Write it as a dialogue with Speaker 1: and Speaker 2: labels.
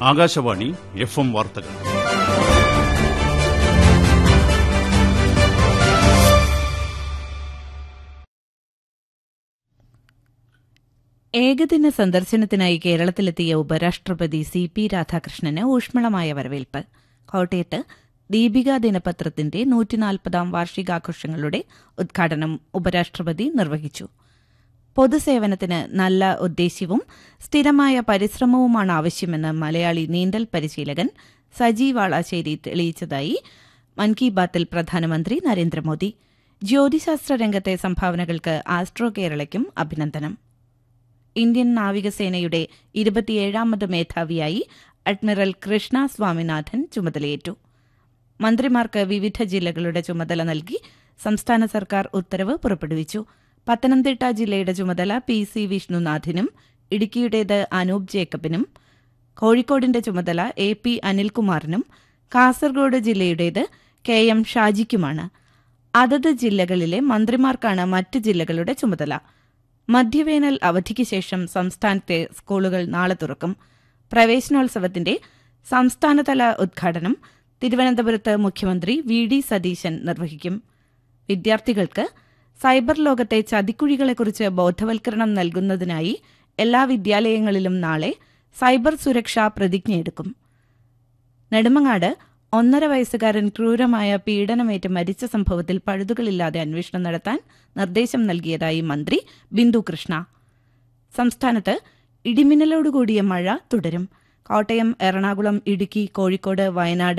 Speaker 1: Akashvani F M വാർത്തകൾ
Speaker 2: ഏകദിന സന്ദർശനത്തിനായി കേരളത്തിലെത്തിയ ഉപരാഷ്ട്രപതി സി പി രാധാകൃഷ്ണന് ഊഷ്മളമായ വരവേൽപ്പ് കോട്ടയത്ത് ദീപിക ദിനപത്രത്തിന്റെ നൂറ്റിനാൽപ്പതാം വാർഷികാഘോഷങ്ങളുടെ ഉദ്ഘാടനം ഉപരാഷ്ട്രപതി നിർവഹിച്ചു പൊതുസേവനത്തിന് നല്ല ഉദ്ദേശ്യവും സ്ഥിരമായ പരിശ്രമവുമാണ് ആവശ്യമെന്ന് മലയാളി നീന്തൽ പരിശീലകൻ സജി വാളാശ്ശേരി തെളിയിച്ചതായി മൻ കി ബാത്തിൽ പ്രധാനമന്ത്രി നരേന്ദ്രമോദി ജ്യോതിശാസ്ത്ര രംഗത്തെ സംഭാവനകൾക്ക് ആസ്ട്രോ കേരളയ്ക്കും അഭിനന്ദനം ഇന്ത്യൻ നാവികസേനയുടെ ഇരുപത്തിയേഴാമത് മേധാവിയായി അഡ്മിറൽ കൃഷ്ണ സ്വാമിനാഥൻ ചുമതലയേറ്റു മന്ത്രിമാർക്ക് വിവിധ ജില്ലകളുടെ ചുമതല നൽകി സംസ്ഥാന സർക്കാർ ഉത്തരവ് പുറപ്പെടുവിച്ചു പത്തനംതിട്ട ജില്ലയുടെ ചുമതല പി സി വിഷ്ണുനാഥിനും ഇടുക്കിയുടേത് അനൂപ് ജേക്കബിനും കോഴിക്കോടിന്റെ ചുമതല എ പി അനിൽകുമാറിനും കാസർഗോഡ് ജില്ലയുടേത് കെ എം ഷാജിക്കുമാണ് അതത് ജില്ലകളിലെ മന്ത്രിമാർക്കാണ് മറ്റ് ജില്ലകളുടെ ചുമതല മധ്യവേനൽ അവധിക്ക് ശേഷം സംസ്ഥാനത്തെ സ്കൂളുകൾ നാളെ തുറക്കും പ്രവേശനോത്സവത്തിന്റെ സംസ്ഥാനതല ഉദ്ഘാടനം തിരുവനന്തപുരത്ത് മുഖ്യമന്ത്രി വി ഡി സതീശൻ നിർവഹിക്കും വിദ്യാർത്ഥികൾക്ക് സൈബർ ലോകത്തെ ചതിക്കുഴികളെക്കുറിച്ച് ബോധവൽക്കരണം നൽകുന്നതിനായി എല്ലാ വിദ്യാലയങ്ങളിലും നാളെ സൈബർ സുരക്ഷാ പ്രതിജ്ഞയെടുക്കും നെടുമങ്ങാട് ഒന്നര വയസ്സുകാരൻ ക്രൂരമായ പീഡനമേറ്റ് മരിച്ച സംഭവത്തിൽ പഴുതുകളില്ലാതെ അന്വേഷണം നടത്താൻ നിർദ്ദേശം നൽകിയതായി മന്ത്രി ബിന്ദു കൃഷ്ണ സംസ്ഥാനത്ത് ഇടിമിന്നലോടുകൂടിയ മഴ തുടരും കോട്ടയം എറണാകുളം ഇടുക്കി കോഴിക്കോട് വയനാട്